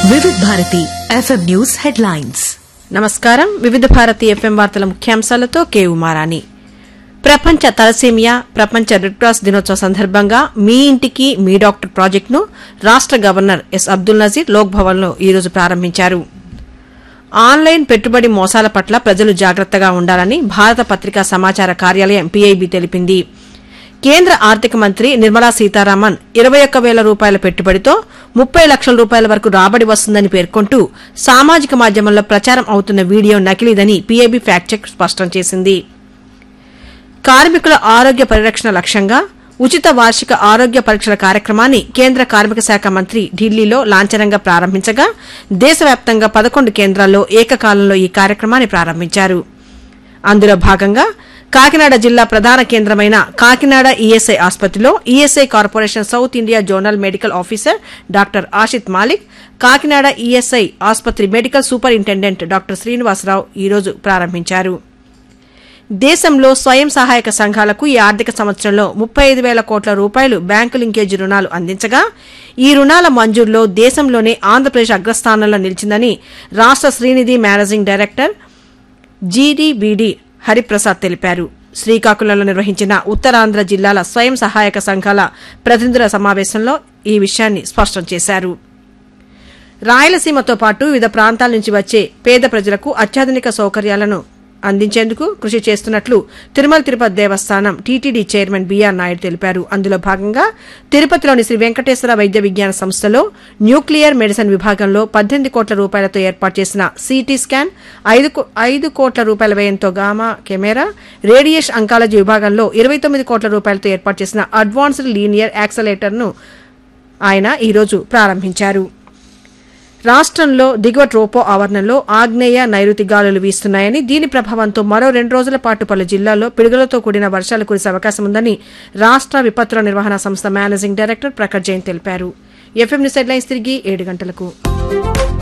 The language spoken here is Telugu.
వివిధ భారతి ఎఫ్ఎం న్యూస్ హెడ్లైన్స్ నమస్కారం వివిధ భారతి ఎఫ్ఎం వార్తల ముఖ్యాంశాలతో కే ఉమారాణి ప్రపంచ తలసేమియా ప్రపంచ రెడ్ క్రాస్ దినోత్సవ సందర్భంగా మీ ఇంటికి మీ డాక్టర్ ప్రాజెక్టును రాష్ట గవర్నర్ ఎస్ అబ్దుల్ నజీర్ లోక్ భవన్లో ఈరోజు ప్రారంభించారు ఆన్లైన్ పెట్టుబడి మోసాల పట్ల ప్రజలు జాగ్రత్తగా ఉండాలని భారత పత్రికా సమాచార కార్యాలయం పీఐబీ తెలిపింది కేంద్ర ఆర్థిక మంత్రి నిర్మలా సీతారామన్ ఇరవై ఒక్క వేల రూపాయల పెట్టుబడితో ముప్పై లక్షల రూపాయల వరకు రాబడి వస్తుందని పేర్కొంటూ సామాజిక మాధ్యమంలో ప్రచారం అవుతున్న వీడియో నకిలీదని పీఐబీ ఫ్యాక్ట్ చెక్ స్పష్టం చేసింది కార్మికుల ఆరోగ్య పరిరక్షణ లక్ష్యంగా ఉచిత వార్షిక ఆరోగ్య పరీక్షల కార్యక్రమాన్ని కేంద్ర కార్మిక శాఖ మంత్రి ఢిల్లీలో లాంఛనంగా ప్రారంభించగా దేశవ్యాప్తంగా పదకొండు కేంద్రాల్లో ఏకకాలంలో ఈ కార్యక్రమాన్ని ప్రారంభించారు అందులో భాగంగా కాకినాడ జిల్లా ప్రధాన కేంద్రమైన కాకినాడ ఈఎస్ఐ ఆసుపత్రిలో ESI corporation South India zonal medical officer doctor Ashit Malik Kakinada ESI ఆసుపత్రి మెడికల్ సూపరింటెండెంట్ డాక్టర్ శ్రీనివాసరావు ఈరోజు ప్రారంభించారు దేశంలో స్వయం సహాయక సంఘాలకు ఈ ఆర్థిక సంవత్సరంలో ముప్పై ఐదు వేల కోట్ల రూపాయలు బ్యాంకు లింకేజ్ రుణాలు అందించగా ఈ రుణాల మంజూరులో దేశంలోనే ఆంధ్రప్రదేశ్ అగ్రస్థానంలో నిలిచిందని రాష్ట Srinidhi managing director GDBD Hariprasad తెలిపారు శ్రీకాకుళంలో నిర్వహించిన ఉత్తరాంధ్ర జిల్లాల స్వయం సహాయక సంఘాల ప్రతినిధుల సమావేశంలో ఈ విషయాన్ని స్పష్టం చేశారు రాయలసీమతో పాటు వివిధ ప్రాంతాల నుంచి వచ్చే పేద ప్రజలకు అత్యాధునిక సౌకర్యాలను అందించేందుకు కృషి చేస్తున్నట్లు తిరుమల తిరుపతి దేవస్థానం టీటీడీ చైర్మన్ బీఆర్ నాయుడు తెలిపారు అందులో భాగంగా తిరుపతిలోని శ్రీ వెంకటేశ్వర వైద్య విజ్ఞాన సంస్థలో న్యూక్లియర్ మెడిసిన్ విభాగంలో పద్దెనిమిది కోట్ల రూపాయలతో ఏర్పాటు చేసిన సిటీ స్కాన్ ఐదు కో- ఐదు కోట్ల రూపాయల వ్యయంతో గామా కెమెరా రేడియేషన్ అంకాలజీ విభాగంలో ఇరవై తొమ్మిది కోట్ల రూపాయలతో ఏర్పాటు చేసిన అడ్వాన్స్డ్ లీనియర్ యాక్సలేటర్ను ఆయన ఈరోజు ప్రారంభించారు రాష్ట్రంలో దిగువ ట్రోపో ఆవరణంలో ఆగ్నేయ నైరుతి గాలులు వీస్తున్నాయని దీని ప్రభావంతో మరో రెండు రోజుల పాటు పలు జిల్లాల్లో పిడుగులతో కూడిన వర్షాలు కురిసే అవకాశం ఉందని రాష్ట్ర విపత్తుల నిర్వహణ సంస్థ మేనేజింగ్ డైరెక్టర్ ప్రకట్ జైన్ తెలిపారు ఎఫ్ఎం న్యూస్ హెడ్లైన్స్ తిరిగి ఏడు గంటలకు